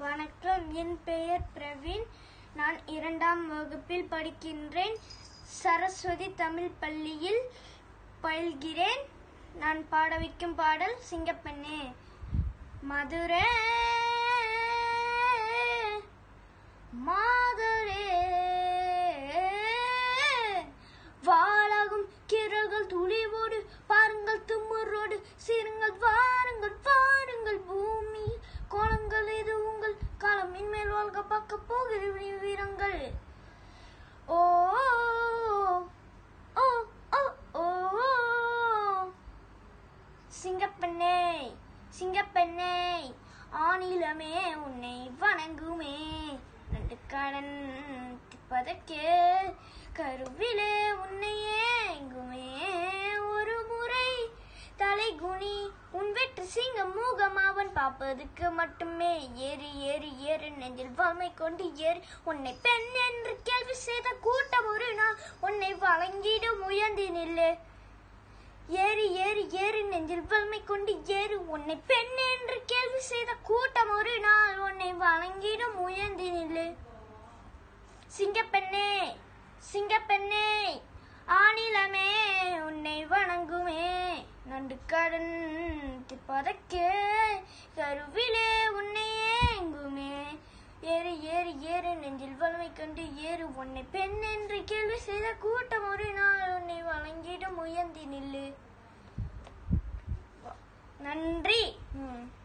வணக்கம் என் பெயர் பிரவீன் நான் இரண்டாம் வகுப்பில் படிக்கின்றேன் சரஸ்வதி தமிழ் பள்ளியில் பயில்கிறேன் நான் பாட வைக்கும் பாடல் சிங்கப்பெண்ணே மதுரை மாதுரே வாழாகும் கீரல்கள் துளிவோடு பாருங்கள் தும்முரோடு சீருங்கள் வாருங்கள் வாருங்கள் பூமி கோலங்கள் இது உங்கள் காலம் இன்மேல் வாழ்க பார்க்க போகிற வீரங்கள் ஓ ஓ ஓ ஓ சிங்கப்பெண்ணே சிங்கப்பெண்ணே ஆணிலமே உன்னை வணங்குமே நடுக்கடன் திப்பதற்கே கருவிலே உன்னை ஏங்குமே ஒரு முறை தலைகுனி உன் வெற்று சிங்கம் மூகம் அவன் பார்ப்பதுக்கு மட்டுமே ஏறி ஏறி ஏறு நெஞ்சில் வறுமை கொண்டு ஏறு உன்னை பெண் என்று கேள்வி செய்த கூட்டம் ஒரு நாள் உன்னை வழங்கிடும் உயர்ந்தி நில்லு ஏறி ஏறி ஏறி நெஞ்சில் வலிமை கொண்டு ஏறு உன்னை பெண் என்று கேள்வி செய்த கூட்டம் ஒரு நாள் உன்னை வணங்கிடும் உயர்ந்தி நில்லு சிங்கப்பெண்ணே சிங்கப்பெண்ணே ஆணிலமே உன்னை வணங்குமே நண்டு கடன் திப்பதற்கே கருவிலே உன்னை ஏங்குமே ஏறு ஏறு ஏறு நெஞ்சில் வலிமை கண்டு ஏறு உன்னை பெண் என்று கேள்வி செய்த கூட்டம் ஒரு நாள் உன்னை வழங்கிடும் உயர்ந்தி நில்லு நன்றி ம்